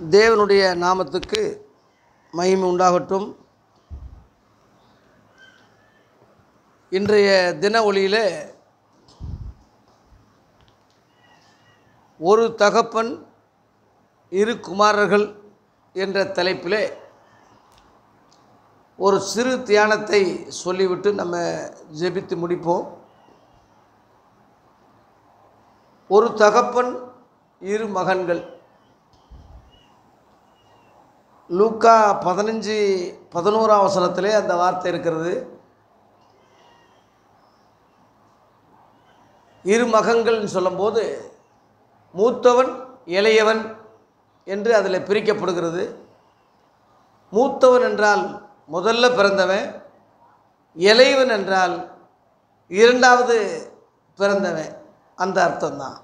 தேவனுடைய நாமத்துக்கு மகிமை உண்டாகட்டும் இன்றைய தின ஒளியிலே ஒரு தகப்பன் இரு குமாரர்கள் என்ற தலைப்பிலே ஒரு சிறு தியானத்தை சொல்லிவிட்டு நம்ம ஜெபித்து முடிப்போம் ஒரு தகப்பன் இரு மகன்கள் லூக்கா பதினஞ்சு பதினோராம் வசனத்திலே அந்த வார்த்தை இருக்கிறது இரு மகன்கள்னு சொல்லும்போது மூத்தவன் இளையவன் என்று அதில் பிரிக்கப்படுகிறது மூத்தவன் என்றால் முதல்ல பிறந்தவன் இளையவன் என்றால் இரண்டாவது பிறந்தவன் அந்த அர்த்தம்தான்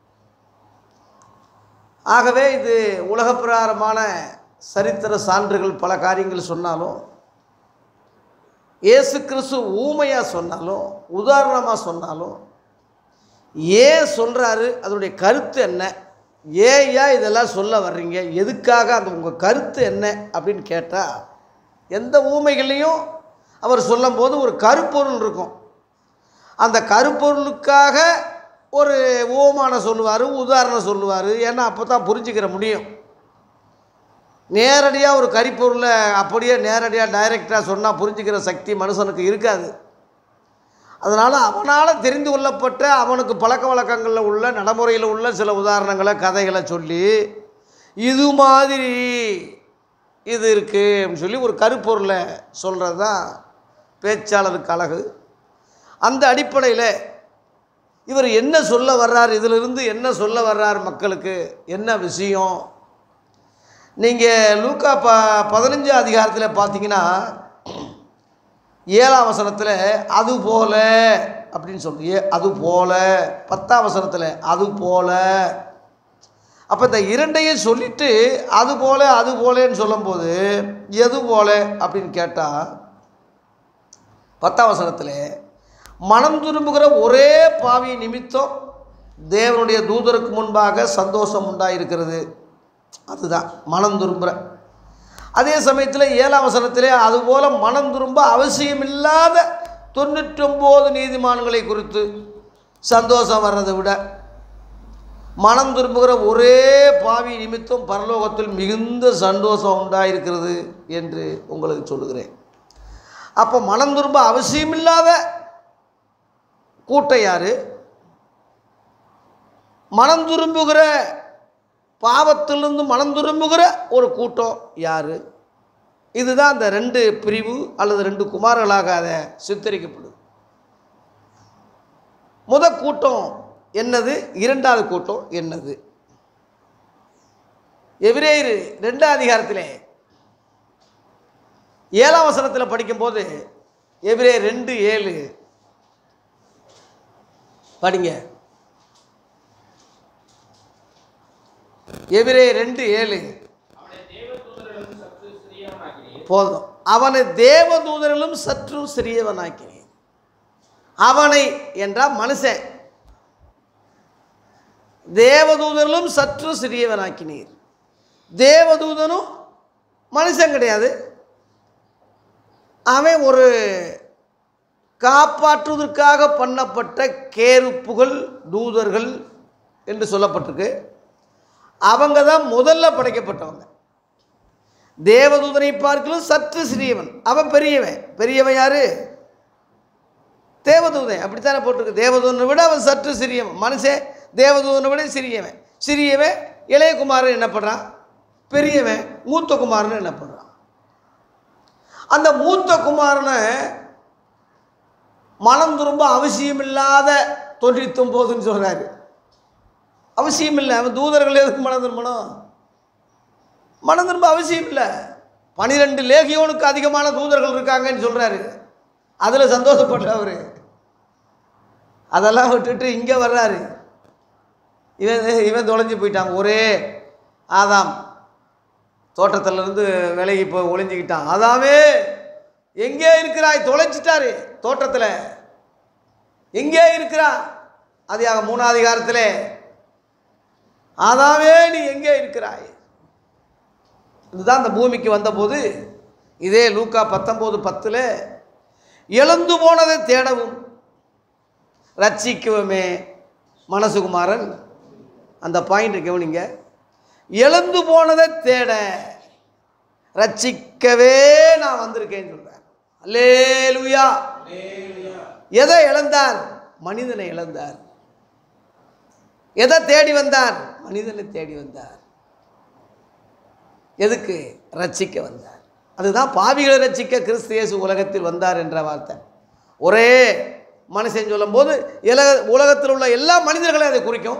ஆகவே இது உலகப்பிரகாரமான சரித்திர சான்றுகள் பல காரியங்கள் சொன்னாலும் இயேசு கிறிஸ்து ஊமையாக சொன்னாலும் உதாரணமாக சொன்னாலும் ஏன் சொல்கிறாரு அதனுடைய கருத்து என்ன ஏயா இதெல்லாம் சொல்ல வர்றீங்க எதுக்காக அந்த உங்கள் கருத்து என்ன அப்படின்னு கேட்டால் எந்த ஊமைகளையும் அவர் சொல்லும்போது ஒரு கருப்பொருள் இருக்கும் அந்த கருப்பொருளுக்காக ஒரு ஓமானம் சொல்லுவார் உதாரணம் சொல்லுவார் ஏன்னா அப்போ தான் புரிஞ்சுக்கிற முடியும் நேரடியாக ஒரு கரிப்பொருளை அப்படியே நேரடியாக டைரெக்டாக சொன்னால் புரிஞ்சுக்கிற சக்தி மனுஷனுக்கு இருக்காது அதனால் அவனால் தெரிந்து கொள்ளப்பட்ட அவனுக்கு பழக்க வழக்கங்களில் உள்ள நடைமுறையில் உள்ள சில உதாரணங்களை கதைகளை சொல்லி இது மாதிரி இது இருக்குது அப்படின்னு சொல்லி ஒரு கருப்பொருளை சொல்கிறது தான் பேச்சாளருக்கு அழகு அந்த அடிப்படையில் இவர் என்ன சொல்ல வர்றார் இதிலிருந்து என்ன சொல்ல வர்றார் மக்களுக்கு என்ன விஷயம் நீங்கள் லூக்கா ப பதினஞ்சு அதிகாரத்தில் பார்த்தீங்கன்னா ஏழாம் வசனத்தில் அது போல அப்படின்னு சொல்லு ஏ அது போல பத்தாம் வசனத்தில் அது போல அப்போ இந்த இரண்டையும் சொல்லிட்டு அது போல அது போலன்னு சொல்லும்போது எது போல அப்படின்னு கேட்டால் பத்தாம் வசனத்தில் மனம் திரும்புகிற ஒரே பாவி நிமித்தம் தேவனுடைய தூதருக்கு முன்பாக சந்தோஷம் உண்டாயிருக்கிறது அதுதான் மனம் திரும்புகிற அதே சமயத்தில் ஏழாம் வசனத்திலே அதுபோல் மனம் திரும்ப அவசியமில்லாத தொண்ணூற்றொம்போது நீதிமான்களை குறித்து சந்தோஷம் வர்றதை விட மனம் திரும்புகிற ஒரே பாவி நிமித்தம் பரலோகத்தில் மிகுந்த சந்தோஷம் உண்டாயிருக்கிறது என்று உங்களுக்கு சொல்லுகிறேன் அப்போ மனம் திரும்ப அவசியமில்லாத கூட்டம் யார் மனம் திரும்புகிற பாவத்திலிருந்து மனம் திரும்புகிற ஒரு கூட்டம் யார் இதுதான் அந்த ரெண்டு பிரிவு அல்லது ரெண்டு குமாரர்களாக அதை சித்தரிக்கப்படுது முத கூட்டம் என்னது இரண்டாவது கூட்டம் என்னது எவிரேயர் ரெண்டாம் அதிகாரத்திலே ஏழாம் வசனத்தில் படிக்கும்போது எவிரே ரெண்டு ஏழு படிங்க எவிரே ரெண்டு ஏழு போதும் அவனை தேவதூதரிலும் சற்று சிறியவனாக்கினேன் அவனை என்றால் மனுஷன் தேவதூதரிலும் சற்று சிறியவனாக்கினீர் தேவதூதனும் மனுஷன் கிடையாது அவன் ஒரு காப்பாற்றுவதற்காக பண்ணப்பட்ட கேருப்புகள் தூதர்கள் என்று சொல்லப்பட்டிருக்கு அவங்க தான் முதல்ல படைக்கப்பட்டவங்க தேவதூதனை பார்க்கலும் சற்று சிறியவன் அவன் பெரியவன் பெரியவன் யாரு தேவதூதன் அப்படித்தானே போட்டிருக்கு தேவதூதனை விட அவன் சற்று சிறியவன் மனுஷன் தேவதூதனை விட சிறியவன் சிறியவன் இளையகுமாரன் என்ன பண்ணுறான் பெரியவன் மூத்த குமாரன் என்ன பண்ணுறான் அந்த மூத்த குமாரனை மனம் திரும்ப அவசியமில்லாத தொண்ணூத்தொம்போதுன்னு சொல்கிறாரு அவசியம் இல்லை அவன் தூதர்கள் எதுக்கு மனம் திரும்பணும் மனம் திரும்ப அவசியம் இல்லை பனிரெண்டு லேகியோனுக்கு அதிகமான தூதர்கள் இருக்காங்கன்னு சொல்கிறாரு அதில் சந்தோஷப்படல அவர் அதெல்லாம் விட்டுட்டு இங்கே வர்றாரு இவன் இவன் தொலைஞ்சு போயிட்டான் ஒரே ஆதாம் தோட்டத்திலிருந்து விலகி போய் ஒளிஞ்சிக்கிட்டான் அதாவே எங்கே இருக்கிறாய் தொலைச்சிட்டாரு தோட்டத்தில் எங்கே இருக்கிறா அதிகாக மூணாவது அதிகாரத்தில் ஆதாவே நீ எங்கே இருக்கிறாய் இதுதான் அந்த பூமிக்கு வந்தபோது இதே லூக்கா பத்தொம்போது பத்தில் இழந்து போனதை தேடவும் ரட்சிக்குவமே மனசுகுமாரன் அந்த பாயிண்ட் கவனிங்க இழந்து போனதை தேட ரட்சிக்கவே நான் வந்திருக்கேன்னு சொல்கிறேன் அல்லேலூயா எதை இழந்தார் மனிதனை இழந்தார் எதை தேடி வந்தார் மனிதனை தேடி வந்தார் எதுக்கு ரட்சிக்க வந்தார் அதுதான் பாவிகளை ரட்சிக்க கிறிஸ்து இயேசு உலகத்தில் வந்தார் என்ற வார்த்தை ஒரே மனுஷன் சொல்லும்போது இல உலகத்தில் உள்ள எல்லா மனிதர்களையும் அதை குறிக்கும்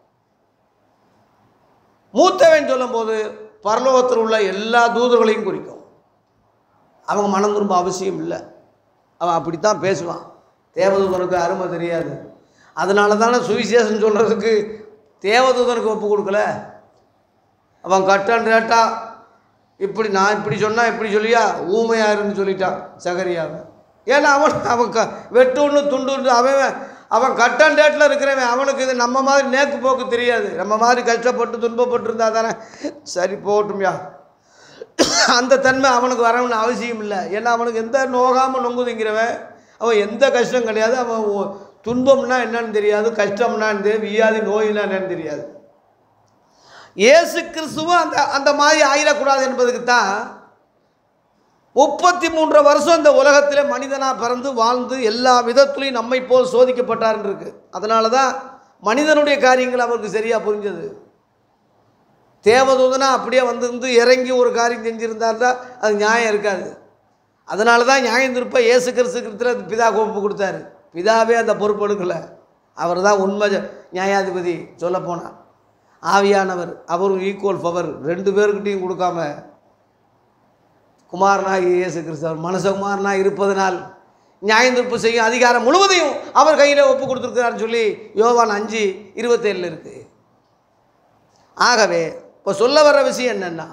மூத்தவன் சொல்லும்போது பரலோகத்தில் உள்ள எல்லா தூதர்களையும் குறிக்கும் அவங்க மனம் திரும்ப அவசியம் இல்லை அவன் அப்படித்தான் பேசுவான் தேவதூதனுக்கு அருமை தெரியாது அதனால தானே சுவிசேஷம் சொல்கிறதுக்கு தேவதூதனுக்கு ஒப்பு கொடுக்கல அவன் கட்டன் ரேட்டா இப்படி நான் இப்படி சொன்னால் இப்படி சொல்லியா ஊமையாருன்னு சொல்லிட்டான் சகரியாவை ஏன்னா அவன் அவன் க வெட்டு ஒன்று துண்டு ஒன்று அவன் அவன் கட்டன் டேட்டில் இருக்கிறவன் அவனுக்கு இது நம்ம மாதிரி நேக்கு போக்கு தெரியாது நம்ம மாதிரி கஷ்டப்பட்டு துன்பப்பட்டு இருந்தா தானே சரி போகட்டும்யா அந்த தன்மை அவனுக்கு வரணும்னு அவசியம் இல்லை ஏன்னா அவனுக்கு எந்த நோகாமல் நொங்குதுங்கிறவன் அவன் எந்த கஷ்டம் கிடையாது அவன் ஒ- துன்பம்னா என்னன்னு தெரியாது கஷ்டம்னா என்ன தெரியாது வியாதி நோயினா என்னன்னு தெரியாது இயேசு கிறிஸ்துவும் அந்த அந்த மாதிரி ஆயிடக்கூடாது என்பதுக்கு தான் முப்பத்தி மூன்று வருஷம் இந்த உலகத்தில் மனிதனாக பிறந்து வாழ்ந்து எல்லா விதத்துலையும் நம்மை போல் சோதிக்கப்பட்டார்னு இருக்கு அதனால தான் மனிதனுடைய காரியங்கள் அவருக்கு சரியாக புரிஞ்சது தேவதூதனா அப்படியே வந்திருந்து இறங்கி ஒரு காரியம் செஞ்சுருந்தாருந்தா அது நியாயம் இருக்காது அதனால தான் நியாயம் திருப்ப இயேசு கிறிஸ்து கிறிஸ்துல பிதா கோப்பு கொடுத்தாரு பிதாவே அந்த பொறுப்பு எடுக்கலை அவர் தான் உண்மை ஜ- நியாயாதிபதி சொல்லப்போனால் ஆவியானவர் அவரும் ஈக்குவல் பவர் ரெண்டு பேருக்கிட்டையும் கொடுக்காம குமாரனாகி இயேசு கிறிஸ்து அவர் மனசகுமாரனாக இருப்பதனால் நியாயந்திருப்பு செய்யும் அதிகாரம் முழுவதையும் அவர் கையில் ஒப்பு கொடுத்துருக்கிறான்னு சொல்லி யோவான் அஞ்சு இருபத்தேழில் இருக்குது ஆகவே இப்போ சொல்ல வர்ற விஷயம் என்னன்னா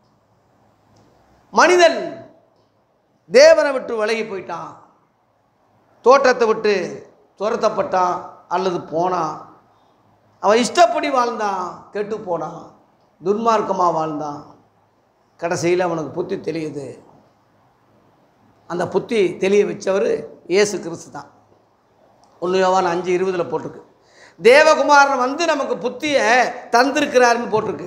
மனிதன் தேவனை விட்டு விலகி போயிட்டான் தோற்றத்தை விட்டு துரத்தப்பட்டான் அல்லது போனான் அவன் இஷ்டப்படி வாழ்ந்தான் கெட்டு போனான் துன்மார்க்கமாக வாழ்ந்தான் கடைசியில் அவனுக்கு புத்தி தெரியுது அந்த புத்தி தெளிய வச்சவர் இயேசு கிறிஸ்து தான் ஒன்று யோவான் அஞ்சு இருபதில் போட்டிருக்கு தேவகுமாரன் வந்து நமக்கு புத்தியை தந்திருக்கிறாருன்னு போட்டிருக்கு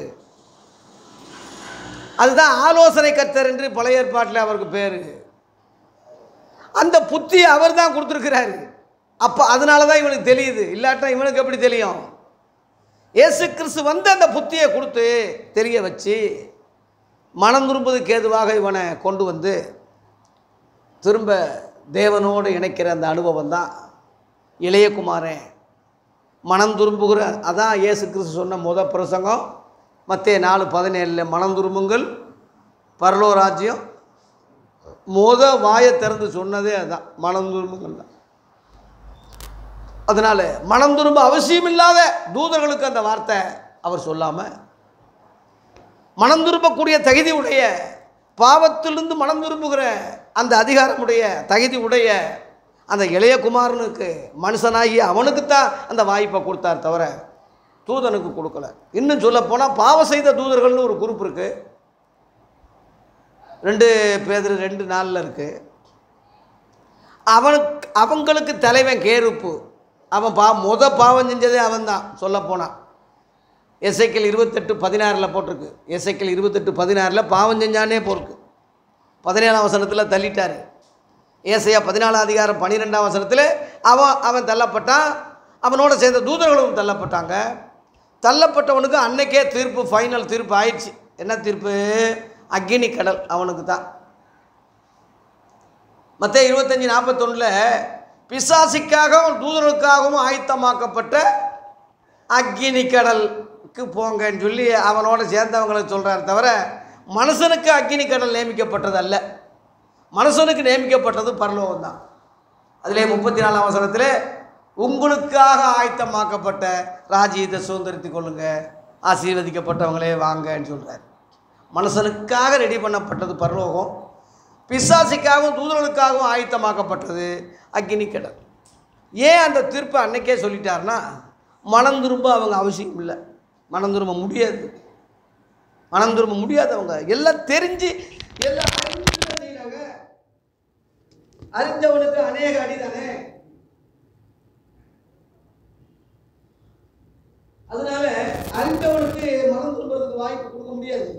அதுதான் ஆலோசனை கர்த்தர் என்று பழைய ஏற்பாட்டில் அவருக்கு பேர் அந்த புத்தியை அவர் தான் கொடுத்துருக்கிறாரு அப்போ அதனால தான் இவனுக்கு தெரியுது இல்லாட்டா இவனுக்கு எப்படி தெரியும் இயேசு கிறிஸ்து வந்து அந்த புத்தியை கொடுத்து தெரிய வச்சு மனம் திரும்புவதற்கு ஏதுவாக இவனை கொண்டு வந்து திரும்ப தேவனோடு இணைக்கிற அந்த அனுபவம் தான் இளையகுமாரன் மனம் திரும்புகிற அதான் இயேசு கிறிஸ்து சொன்ன முத பிரசங்கம் மத்திய நாலு பதினேழில் மனம் திரும்புங்கள் பரலோ ராஜ்யம் முத வாயை திறந்து சொன்னதே அதுதான் மனம் திரும்புங்கள் தான் அதனால் மனம் திரும்ப அவசியம் இல்லாத தூதர்களுக்கு அந்த வார்த்தை அவர் சொல்லாமல் மனம் திரும்பக்கூடிய தகுதி உடைய பாவத்திலிருந்து மனம் திரும்புகிற அந்த அதிகாரமுடைய தகுதி உடைய அந்த இளைய குமாரனுக்கு மனுஷனாகி அவனுக்கு தான் அந்த வாய்ப்பை கொடுத்தார் தவிர தூதனுக்கு கொடுக்கல இன்னும் சொல்ல போனால் பாவம் செய்த தூதர்கள்னு ஒரு குரூப் இருக்குது ரெண்டு பேர் ரெண்டு நாளில் இருக்குது அவனுக்கு அவங்களுக்கு தலைவன் கேருப்பு அவன் பா முத பாவம் செஞ்சதே அவன் தான் சொல்ல போனான் எஸ்ஐக்கிள் இருபத்தெட்டு பதினாறில் போட்டிருக்கு எஸ்ஐக்கிள் இருபத்தெட்டு பதினாறில் பாவம் செஞ்சானே போருக்கு பதினேழாம் வசனத்தில் தள்ளிட்டார் ஏசையா பதினாலாம் அதிகாரம் பன்னிரெண்டாம் வசனத்தில் அவன் அவன் தள்ளப்பட்டான் அவனோட சேர்ந்த தூதர்களும் தள்ளப்பட்டாங்க தள்ளப்பட்டவனுக்கு அன்னைக்கே தீர்ப்பு ஃபைனல் தீர்ப்பு ஆயிடுச்சு என்ன தீர்ப்பு அக்கினி கடல் அவனுக்கு தான் மற்ற இருபத்தஞ்சி நாற்பத்தொன்னில் பிசாசிக்காகவும் தூதர்களுக்காகவும் ஆயத்தமாக்கப்பட்ட அக்கினி கடலுக்கு போங்கன்னு சொல்லி அவனோட சேர்ந்தவங்களை சொல்கிறார் தவிர மனுஷனுக்கு அக்கினி கடல் நியமிக்கப்பட்டது அல்ல மனுஷனுக்கு நியமிக்கப்பட்டது பரலோகம் தான் அதிலே முப்பத்தி நாலாம் வசனத்தில் உங்களுக்காக ஆயத்தமாக்கப்பட்ட ராஜ்யத்தை சுதந்திரித்து கொள்ளுங்க ஆசீர்வதிக்கப்பட்டவங்களே வாங்கன்னு சொல்கிறார் மனுஷனுக்காக ரெடி பண்ணப்பட்டது பரலோகம் பிசாசிக்காகவும் தூதர்களுக்காகவும் ஆயத்தமாக்கப்பட்டது அக்னி கடல் ஏன் அந்த தீர்ப்பை அன்னைக்கே சொல்லிட்டாருன்னா மனம் திரும்ப அவங்க அவசியம் இல்லை மனம் திரும்ப முடியாது மனம் திரும்ப முடியாதவங்க எல்லாம் தெரிஞ்சு எல்லாம் அறிஞ்சு தான் செய்றாங்க. அறிஞ்சவனுக்கு அநேக அடிதானே அதனால அறிந்தவனுக்கு மனம் திரும்புறதுக்கு வாய்ப்பு கொடுக்க முடியாது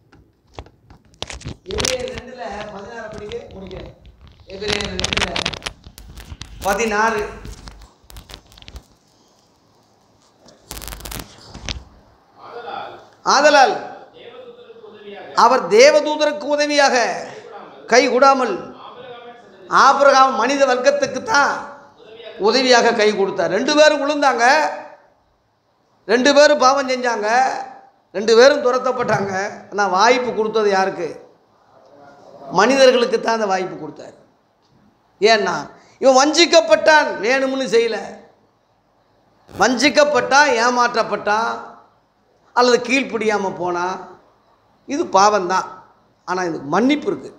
எபிரேயர் ரெண்டுல பதினாறு படிக்க முடிக்கிறேன் எபிரேயர் ரெண்டுல பதினாறு ஆதலால் அவர் தேவதூதருக்கு உதவியாக கை கூடாமல் ஆபிரகாம் மனித வர்க்கத்துக்கு தான் உதவியாக கை கொடுத்தார் ரெண்டு பேரும் விழுந்தாங்க ரெண்டு பேரும் பாவம் செஞ்சாங்க ரெண்டு பேரும் துரத்தப்பட்டாங்க ஆனால் வாய்ப்பு கொடுத்தது யாருக்கு மனிதர்களுக்கு தான் அந்த வாய்ப்பு கொடுத்தார் ஏன்னா இவன் வஞ்சிக்கப்பட்டான் வேணும்னு செய்யலை வஞ்சிக்கப்பட்டான் ஏமாற்றப்பட்டான் அல்லது கீழ்ப்படியாமல் போனான் இது பாவம்தான் ஆனால் இது மன்னிப்பு இருக்குது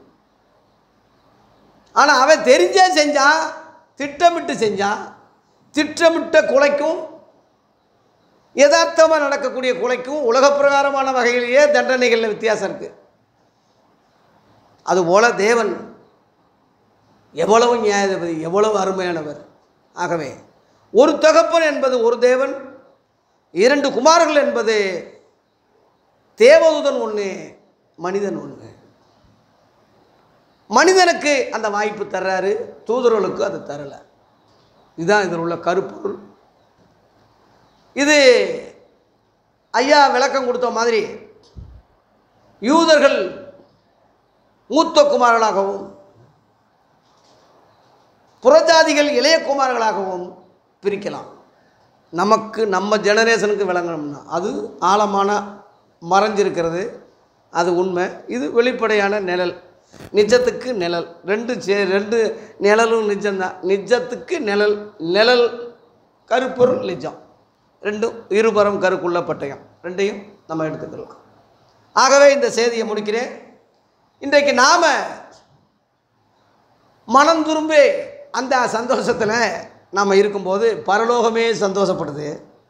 ஆனால் அவன் தெரிஞ்சே செஞ்சான் திட்டமிட்டு செஞ்சான் திட்டமிட்ட கொலைக்கும் யதார்த்தமாக நடக்கக்கூடிய கொலைக்கும் உலக பிரகாரமான வகையிலேயே தண்டனைகளில் வித்தியாசம் இருக்குது அதுபோல தேவன் எவ்வளவு நியாயாதிபதி எவ்வளவு அருமையானவர் ஆகவே ஒரு தகப்பன் என்பது ஒரு தேவன் இரண்டு குமாரர்கள் என்பது தேவதூதன் ஒன்று மனிதன் ஒன்று மனிதனுக்கு அந்த வாய்ப்பு தர்றாரு தூதர்களுக்கு அது தரல இதுதான் இதில் உள்ள கருப்பொருள் இது ஐயா விளக்கம் கொடுத்த மாதிரி யூதர்கள் மூத்த குமாரர்களாகவும் புறஜாதிகள் இளைய குமாரர்களாகவும் பிரிக்கலாம் நமக்கு நம்ம ஜெனரேஷனுக்கு விளங்கணும்னா அது ஆழமான மறைஞ்சிருக்கிறது அது உண்மை இது வெளிப்படையான நிழல் நிஜத்துக்கு நிழல் ரெண்டு சே ரெண்டு நிழலும் நிஜம்தான் நிஜத்துக்கு நிழல் நிழல் கருப்பொருள் நிஜம் ரெண்டும் இருபுறம் கருக்குள்ள பட்டயம் ரெண்டையும் நம்ம எடுத்துக்கலாம் ஆகவே இந்த செய்தியை முடிக்கிறேன் இன்றைக்கு நாம் மனம் திரும்பி அந்த சந்தோஷத்தில் நாம் இருக்கும்போது பரலோகமே சந்தோஷப்படுது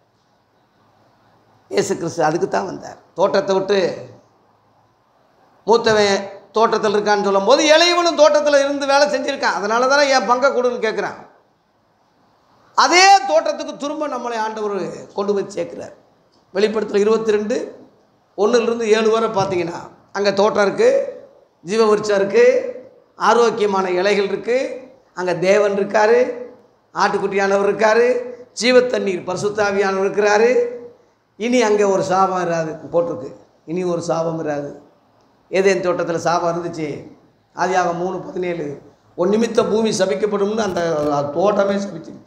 இயேசு கிறிஸ்து அதுக்கு தான் வந்தார் தோட்டத்தை விட்டு மூத்தவன் தோட்டத்தில் இருக்கான்னு சொல்லும்போது இளையவனும் தோட்டத்தில் இருந்து வேலை செஞ்சுருக்கான் அதனால தானே என் பங்கை கொடுன்னு கேட்குறான் அதே தோட்டத்துக்கு திரும்ப நம்மளை ஆண்டவர் கொண்டு போய் சேர்க்குறார் வெளிப்படத்தில் இருபத்தி ரெண்டு ஒன்றுலேருந்து ஏழு வரை பார்த்தீங்கன்னா அங்கே தோட்டம் இருக்குது ஜீவ விருட்சம் இருக்குது ஆரோக்கியமான இலைகள் இருக்குது அங்கே தேவன் இருக்கார் ஆட்டுக்குட்டியானவர் இருக்கார் ஜீவத்தண்ணீர் பரிசுத்தாவியானவர் இருக்கிறாரு இனி அங்கே ஒரு சாபம் இராது போட்டிருக்கு இனி ஒரு சாபம் இராது ஏதேன் தோட்டத்தில் சாபம் இருந்துச்சு ஆதியாக மூணு பதினேழு ஒரு நிமித்த பூமி சபிக்கப்படும்னு அந்த தோட்டமே சபிச்சிருச்சு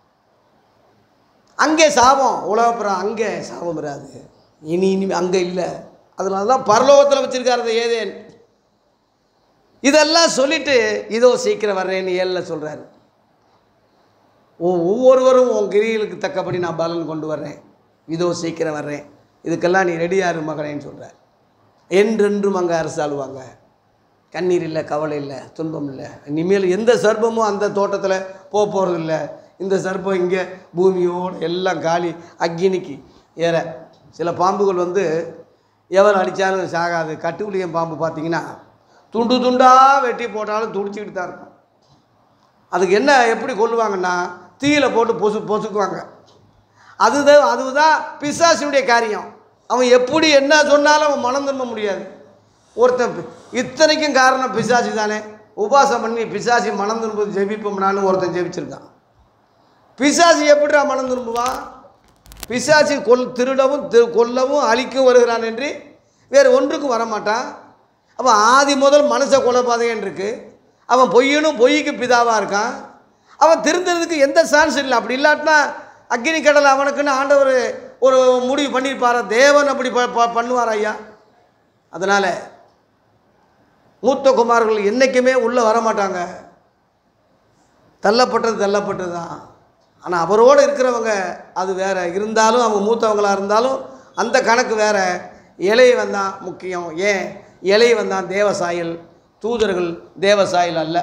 அங்கே சாபம் உலகப்புறம் அங்கே சாபம் இராது இனி இனி அங்கே இல்லை அதனால தான் பரலோகத்தில் வச்சுருக்காரு ஏதேன் இதெல்லாம் சொல்லிட்டு இதோ சீக்கிரம் வர்றேன்னு ஏழில் சொல்கிறாரு ஒவ்வொருவரும் உன் கிரிகளுக்கு தக்கபடி நான் பலன் கொண்டு வர்றேன் இதோ சீக்கிரம் வர்றேன் இதுக்கெல்லாம் நீ ரெடியாரு மகனேன்னு சொல்கிறார் என்றென்றும் அங்கே அரசாளுவாங்க கண்ணீர் இல்லை கவலை இல்லை துன்பம் இல்லை இனிமேல் எந்த சர்ப்பமும் அந்த தோட்டத்தில் போக போகிறது இல்லை இந்த சர்ப்பம் இங்கே பூமியோடு எல்லாம் காலி அக்கினிக்கு ஏற சில பாம்புகள் வந்து எவன் அடித்தாலும் சாகாது கட்டுக்குளியம் பாம்பு பார்த்தீங்கன்னா துண்டு துண்டாக வெட்டி போட்டாலும் துடிச்சிக்கிட்டு தான் இருக்கும் அதுக்கு என்ன எப்படி கொல்லுவாங்கன்னா தீயில போட்டு பொசு பொசுக்குவாங்க அதுதான் அதுதான் பிசாசினுடைய காரியம் அவன் எப்படி என்ன சொன்னாலும் அவன் மனம் திரும்ப முடியாது ஒருத்தன் பி- இத்தனைக்கும் காரணம் பிசாசி தானே உபாசம் பண்ணி பிசாசி மனம் திரும்புவது ஜெபிப்போம்னாலும் ஒருத்தன் ஜெபிச்சிருக்கான் பிசாசி எப்படிடா மனம் திரும்புவான் பிசாசி கொல் திருடவும் திரு கொல்லவும் அழிக்கவும் வருகிறான் என்று வேறு ஒன்றுக்கும் வரமாட்டான் அவன் ஆதி முதல் மனுஷ கொலைபாதையன் இருக்கு அவன் பொய்யனும் பொய்க்கு பிதாவாக இருக்கான் அவன் திருந்துறதுக்கு எந்த சான்ஸ் இல்லை அப்படி இல்லாட்டினா அக்னி கடல் அவனுக்குன்னு ஆண்டவர் ஒரு முடிவு பண்ணியிருப்பாரா தேவன் அப்படி ப ப- பண்ணுவார் ஐயா அதனால் மூத்த குமார்கள் என்றைக்குமே உள்ளே வரமாட்டாங்க தள்ளப்பட்டது தள்ளப்பட்டது தான் ஆனால் அவரோடு இருக்கிறவங்க அது வேற இருந்தாலும் அவங்க மூத்தவங்களாக இருந்தாலும் அந்த கணக்கு வேற இலையவன் தான் முக்கியம் ஏன் இலையவன் தான் தேவசாயல் தூதர்கள் தேவசாயல் அல்ல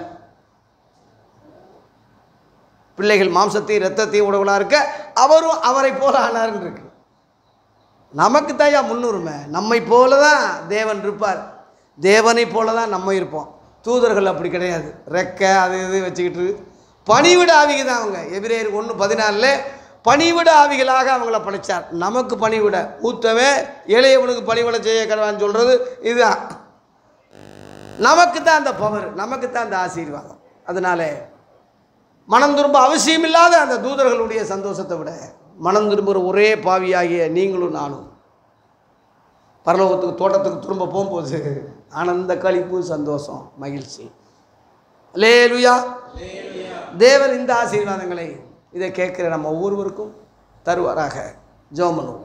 பிள்ளைகள் மாம்சத்தையும் இரத்தத்தையும் உடவுளாக இருக்க அவரும் அவரை போல ஆனார்னு இருக்கு நமக்கு தாயா முன்னுரிமை நம்மை போல தான் தேவன் இருப்பார் தேவனை போல தான் நம்ம இருப்போம் தூதர்கள் அப்படி கிடையாது ரெக்கை அது இது வச்சுக்கிட்டு பணிவிட ஆவிக தான் அவங்க எபிரேயர் ஒன்று பதினாலில் பணிவிட ஆவிகளாக அவங்கள படைச்சார் நமக்கு பணிவிட மூத்தவன் இளையவனுக்கு பணிவிட செய்ய கடவான்னு சொல்கிறது இதுதான் நமக்கு தான் அந்த பவர் நமக்கு தான் அந்த ஆசீர்வாதம் அதனால மனம் திரும்ப அவசியமில்லாத அந்த தூதர்களுடைய சந்தோஷத்தை விட மனம் திரும்புகிற ஒரே பாவியாகிய நீங்களும் நானும் பரலோகத்துக்கு தோட்டத்துக்கு திரும்ப போகும்போது ஆனந்த களிப்பு சந்தோஷம் மகிழ்ச்சி லேலுயா தேவன் இந்த ஆசீர்வாதங்களை இதை கேட்குற நம்ம ஒவ்வொருவருக்கும் தருவாராக ஜெபம் பண்ணுவோம்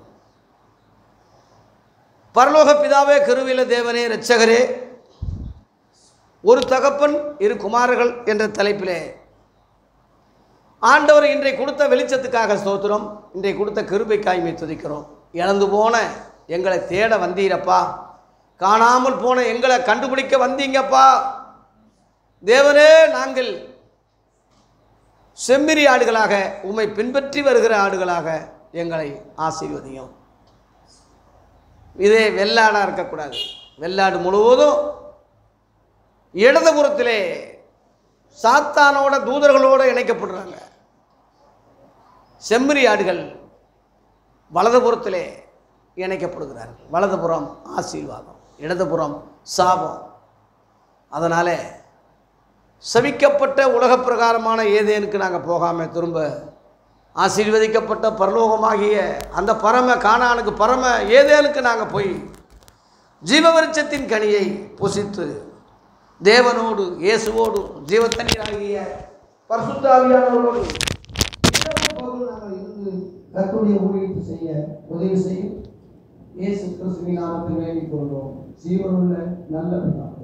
பரலோக பிதாவே கருவில தேவனே இரட்சகரே ஒரு தகப்பன் இரு குமாரர்கள் என்ற தலைப்பிலே ஆண்டவர் இன்றை கொடுத்த வெளிச்சத்துக்காக ஸ்தோத்திரம் இன்றை கொடுத்த கிருபைக்காய்மை துதிக்கிறோம் இழந்து போன எங்களை தேட வந்தீரப்பா காணாமல் போன எங்களை கண்டுபிடிக்க வந்தீங்கப்பா தேவனே நாங்கள் செம்மறி ஆடுகளாக உம்மை பின்பற்றி வருகிற ஆடுகளாக எங்களை ஆசீர்வதியும் இதே வெள்ளாடாக இருக்கக்கூடாது வெள்ளாடு முழுவதும் இடதுபுறத்திலே சாத்தானோட தூதர்களோடு இணைக்கப்படுறாங்க செம்மறி ஆடுகள் வலதுபுறத்திலே இணைக்கப்படுகிறார்கள் வலதுபுறம் ஆசீர்வாதம் இடதுபுறம் சாபம் அதனால் சபிக்கப்பட்ட உலகப் பிரகாரமான ஏதேனுக்கு நாங்கள் போகாமல் திரும்ப ஆசீர்வதிக்கப்பட்ட பரலோகமாகிய அந்த பரம காணானுக்கு பரம ஏதேனுக்கு நாங்கள் போய் ஜீவவருட்சத்தின் கனியை புசித்து தேவனோடு இயேசுவோடு ஜீவத்தண்ணீராகிய பரிசுத்தாவியானவரோடு இரவு பகல் நாங்கள் இருந்து கர்த்தருடைய ஊழியத்தை செய்ய உதவி செய்யும் இயேசு கிறிஸ்துவின் நாமத்தில் வேண்டிக் கொள்வோம் ஜீவனுள்ள நல்ல பிதா